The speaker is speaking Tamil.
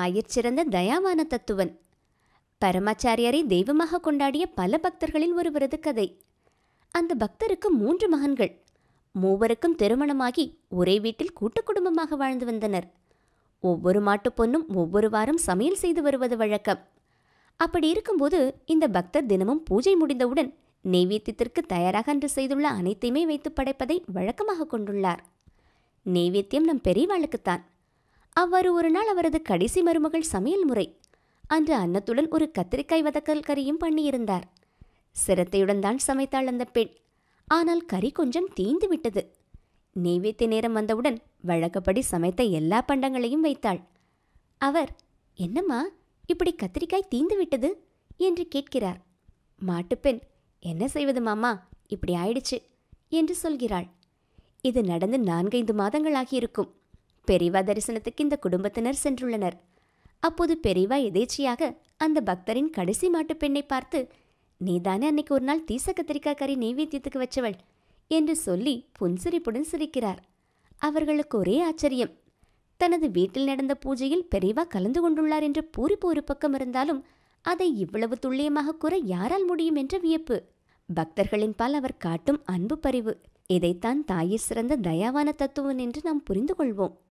தாயிற் சிறந்த தயாவான தத்துவன் பரமாச்சாரியாரை தெய்வமாக கொண்டாடிய பல பக்தர்களில் ஒருவரது கதை அந்த பக்தருக்கு மூன்று மகன்கள் மூவருக்கும் திருமணமாகி ஒரே வீட்டில் கூட்டு குடும்பமாக வாழ்ந்து வந்தனர் ஒவ்வொரு மாட்டுப் பொண்ணும் ஒவ்வொரு வாரம் சமையல் செய்து வருவது வழக்கம் அப்படி இருக்கும்போது இந்த பக்தர் தினமும் பூஜை முடிந்தவுடன் நெய்வேத்தியத்திற்கு தயாராக அன்று செய்துள்ள அனைத்தையுமே வைத்து படைப்பதை வழக்கமாக கொண்டுள்ளார் நெய்வேத்தியம் நம் பெரியவாளுக்குத்தான் அவ்வாறு ஒரு நாள் அவரது கடைசி மருமகள் சமையல் முறை அன்று அன்னத்துடன் ஒரு கத்திரிக்காய் வதக்கல் கறியும் பண்ணியிருந்தார் சிரத்தையுடன் தான் சமைத்தாள் அந்த பெண் ஆனால் கறி கொஞ்சம் தீந்து விட்டது நெய்வேத்திய நேரம் வந்தவுடன் வழக்கப்படி சமைத்த எல்லா பண்டங்களையும் வைத்தாள் அவர் என்னம்மா இப்படி கத்திரிக்காய் தீந்து விட்டது என்று கேட்கிறார் மாட்டுப்பெண் என்ன செய்வது மாமா இப்படி ஆயிடுச்சு என்று சொல்கிறாள் இது நடந்து நான்கைந்து மாதங்களாகியிருக்கும் பெரிவா தரிசனத்துக்கு இந்த குடும்பத்தினர் சென்றுள்ளனர் அப்போது பெரிவா எதேச்சியாக அந்த பக்தரின் கடைசி மாட்டுப் பெண்ணை பார்த்து நீதானே அன்னைக்கு ஒரு நாள் தீச கத்திரிக்காய் கறி நெய்வேத்தியத்துக்கு வச்சவள் என்று சொல்லி புன்சிரிப்புடன் சிரிக்கிறார் அவர்களுக்கு ஒரே ஆச்சரியம் தனது வீட்டில் நடந்த பூஜையில் பெரியவா கலந்து கொண்டுள்ளார் என்ற பூரிப்பு ஒரு பக்கம் இருந்தாலும் அதை இவ்வளவு துல்லியமாக கூற யாரால் முடியும் என்ற வியப்பு பக்தர்களின் பால் அவர் காட்டும் அன்பு பரிவு இதைத்தான் தாயிற் சிறந்த தயாவான தத்துவன் என்று நாம் புரிந்து கொள்வோம்